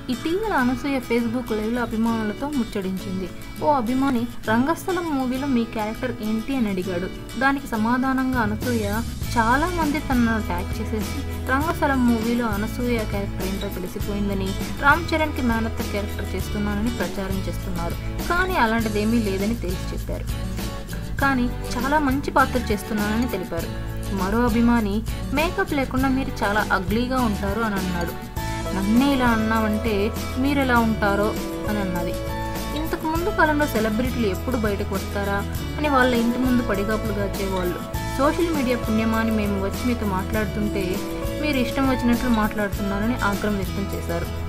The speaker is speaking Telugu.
ఇటీవల అనసూయ ఫేస్బుక్ లైవ్లో అభిమానులతో ముచ్చడించింది ఓ అభిమాని రంగస్థలం మూవీలో మీ క్యారెక్టర్ ఏంటి అని అడిగాడు దానికి సమాధానంగా అనసూయ చాలా మంది తనను ట్యాగ్ చేసేసి రంగస్థలం మూవీలో అనసూయ క్యారెక్టర్ ఏంటో తెలిసిపోయిందని రామ్ చరణ్కి మేనత్త క్యారెక్టర్ చేస్తున్నానని ప్రచారం చేస్తున్నారు కానీ అలాంటిదేమీ లేదని తేల్చి చెప్పారు కానీ చాలా మంచి పాత్ర చేస్తున్నానని తెలిపారు మరో అభిమాని మేకప్ లేకుండా మీరు చాలా అగ్లీగా ఉంటారు అని అన్నాడు నన్నే ఇలా అన్నావంటే మీరు ఎలా ఉంటారో అని అన్నది ఇంతకు ముందు కాలంలో సెలబ్రిటీలు ఎప్పుడు బయటకు వస్తారా అని వాళ్ళ ఇంటి ముందు పడిగాపులు గాచేవాళ్ళు సోషల్ మీడియా పుణ్యమా అని మేము వచ్చి మీతో మాట్లాడుతుంటే మీరు ఇష్టం వచ్చినట్లు మాట్లాడుతున్నారని ఆగ్రహం వ్యక్తం చేశారు